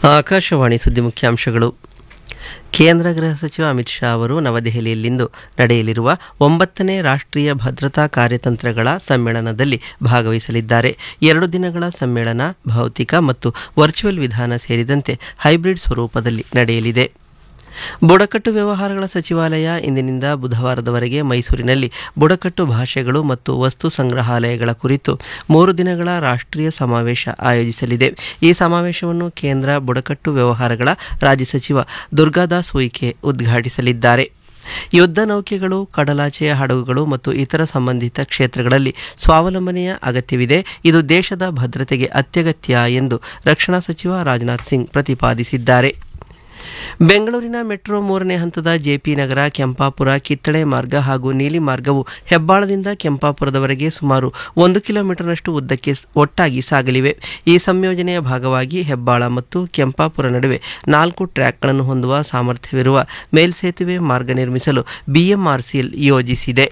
ಆಕಾಶವಾಣಿ ಸುದ್ದಿ ಮುಖ್ಯಾಂಶಗಳು ಕೇಂದ್ರ ಗೃಹ ಸಚಿವ ಅಮಿತ್ ಶಾ ಅವರು ನವದೆಹಲಿಯಲ್ಲಿಂದು ನಡೆಯಲಿರುವ ಒಂಬತ್ತನೇ ರಾಷ್ಟ್ರೀಯ ಭದ್ರತಾ ಕಾರ್ಯತಂತ್ರಗಳ ಸಮ್ಮೇಳನದಲ್ಲಿ ಭಾಗವಹಿಸಲಿದ್ದಾರೆ ಎರಡು ದಿನಗಳ ಸಮ್ಮೇಳನ ಭೌತಿಕ ಮತ್ತು ವರ್ಚುವಲ್ ವಿಧಾನ ಸೇರಿದಂತೆ ಹೈಬ್ರಿಡ್ ಸ್ವರೂಪದಲ್ಲಿ ನಡೆಯಲಿದೆ ಬುಡಕಟ್ಟು ವ್ಯವಹಾರಗಳ ಸಚಿವಾಲಯ ಇಂದಿನಿಂದ ಬುಧವಾರದವರೆಗೆ ಮೈಸೂರಿನಲ್ಲಿ ಬುಡಕಟ್ಟು ಭಾಷೆಗಳು ಮತ್ತು ವಸ್ತು ಸಂಗ್ರಹಾಲಯಗಳ ಕುರಿತು ಮೂರು ದಿನಗಳ ರಾಷ್ಟ್ರೀಯ ಸಮಾವೇಶ ಆಯೋಜಿಸಲಿದೆ ಈ ಸಮಾವೇಶವನ್ನು ಕೇಂದ್ರ ಬುಡಕಟ್ಟು ವ್ಯವಹಾರಗಳ ರಾಜ್ಯ ಸಚಿವ ದುರ್ಗಾದಾಸ್ ಉಯಿಕೆ ಉದ್ಘಾಟಿಸಲಿದ್ದಾರೆ ಯುದ್ಧ ನೌಕೆಗಳು ಕಡಲಾಚೆಯ ಹಡಗುಗಳು ಮತ್ತು ಇತರ ಸಂಬಂಧಿತ ಕ್ಷೇತ್ರಗಳಲ್ಲಿ ಸ್ವಾವಲಂಬನೆಯ ಅಗತ್ಯವಿದೆ ಇದು ದೇಶದ ಭದ್ರತೆಗೆ ಅತ್ಯಗತ್ಯ ಎಂದು ರಕ್ಷಣಾ ಸಚಿವ ರಾಜನಾಥ್ ಸಿಂಗ್ ಪ್ರತಿಪಾದಿಸಿದ್ದಾರೆ ಬೆಂಗಳೂರಿನ ಮೆಟ್ರೋ ಮೂರನೇ ಹಂತದ ಜೆಪಿ ನಗರ ಕೆಂಪಾಪುರ ಕಿತ್ತಳೆ ಮಾರ್ಗ ಹಾಗೂ ನೀಲಿ ಮಾರ್ಗವು ಹೆಬ್ಬಾಳದಿಂದ ಕೆಂಪಾಪುರದವರೆಗೆ ಸುಮಾರು ಒಂದು ಕಿಲೋಮೀಟರ್ನಷ್ಟು ಉದ್ದಕ್ಕೆ ಸ್- ಒಟ್ಟಾಗಿ ಸಾಗಲಿವೆ ಈ ಸಂಯೋಜನೆಯ ಭಾಗವಾಗಿ ಹೆಬ್ಬಾಳ ಮತ್ತು ಕೆಂಪಾಪುರ ನಡುವೆ ನಾಲ್ಕು ಟ್ರ್ಯಾಕ್ಗಳನ್ನು ಹೊಂದುವ ಸಾಮರ್ಥ್ಯವಿರುವ ಮೇಲ್ಸೇತುವೆ ಮಾರ್ಗ ನಿರ್ಮಿಸಲು ಬಿಎಂಆರ್ಸಿಎಲ್ ಯೋಜಿಸಿದೆ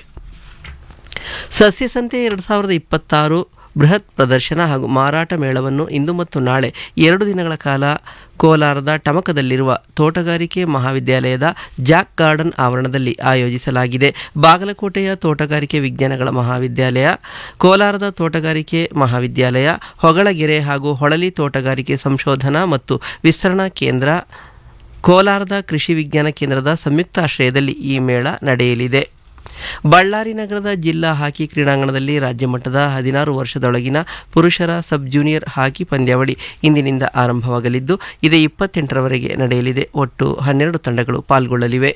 ಸಸ್ಯ ಸಂತೆ ಎರಡು ಸಾವಿರದ ಇಪ್ಪತ್ತಾರು ಬೃಹತ್ ಪ್ರದರ್ಶನ ಹಾಗೂ ಮಾರಾಟ ಮೇಳವನ್ನು ಇಂದು ಮತ್ತು ನಾಳೆ ಎರಡು ದಿನಗಳ ಕಾಲ ಕೋಲಾರದ ಟಮಕದಲ್ಲಿರುವ ತೋಟಗಾರಿಕೆ ಮಹಾವಿದ್ಯಾಲಯದ ಜಾಕ್ ಗಾರ್ಡನ್ ಆವರಣದಲ್ಲಿ ಆಯೋಜಿಸಲಾಗಿದೆ ಬಾಗಲಕೋಟೆಯ ತೋಟಗಾರಿಕೆ ವಿಜ್ಞಾನಗಳ ಮಹಾವಿದ್ಯಾಲಯ ಕೋಲಾರದ ತೋಟಗಾರಿಕೆ ಮಹಾವಿದ್ಯಾಲಯ ಹೊಗಳಗೆರೆ ಹಾಗೂ ಹೊಳಲಿ ತೋಟಗಾರಿಕೆ ಸಂಶೋಧನಾ ಮತ್ತು ವಿಸ್ತರಣಾ ಕೇಂದ್ರ ಕೋಲಾರದ ಕೃಷಿ ವಿಜ್ಞಾನ ಕೇಂದ್ರದ ಸಂಯುಕ್ತಾಶ್ರಯದಲ್ಲಿ ಈ ಮೇಳ ನಡೆಯಲಿದೆ ಬಳ್ಳಾರಿ ನಗರದ ಜಿಲ್ಲಾ ಹಾಕಿ ಕ್ರೀಡಾಂಗಣದಲ್ಲಿ ರಾಜ್ಯ ಮಟ್ಟದ ಹದಿನಾರು ವರ್ಷದೊಳಗಿನ ಪುರುಷರ ಸಬ್ ಜೂನಿಯರ್ ಹಾಕಿ ಪಂದ್ಯಾವಳಿ ಇಂದಿನಿಂದ ಆರಂಭವಾಗಲಿದ್ದು ಇದೇ ಇಪ್ಪತ್ತೆಂಟರವರೆಗೆ ನಡೆಯಲಿದೆ ಒಟ್ಟು ಹನ್ನೆರಡು ತಂಡಗಳು ಪಾಲ್ಗೊಳ್ಳಲಿವೆ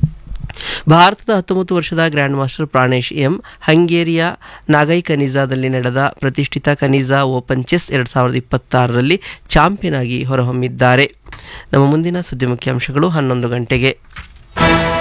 ಭಾರತದ ಹತ್ತೊಂಬತ್ತು ವರ್ಷದ ಗ್ರ್ಯಾಂಡ್ ಮಾಸ್ಟರ್ ಪ್ರಾಣೇಶ್ ಎಂ ಹಂಗೇರಿಯ ನಾಗೈ ಕನಿಜಾದಲ್ಲಿ ನಡೆದ ಪ್ರತಿಷ್ಠಿತ ಕನಿಜಾ ಓಪನ್ ಚೆಸ್ ಎರಡು ಸಾವಿರದ ಇಪ್ಪತ್ತಾರರಲ್ಲಿ ಚಾಂಪಿಯನ್ ಆಗಿ ಹೊರಹೊಮ್ಮಿದ್ದಾರೆ ನಮ್ಮ ಮುಂದಿನ ಸುದ್ದಿ ಮುಖ್ಯಾಂಶಗಳು ಹನ್ನೊಂದು ಗಂಟೆಗೆ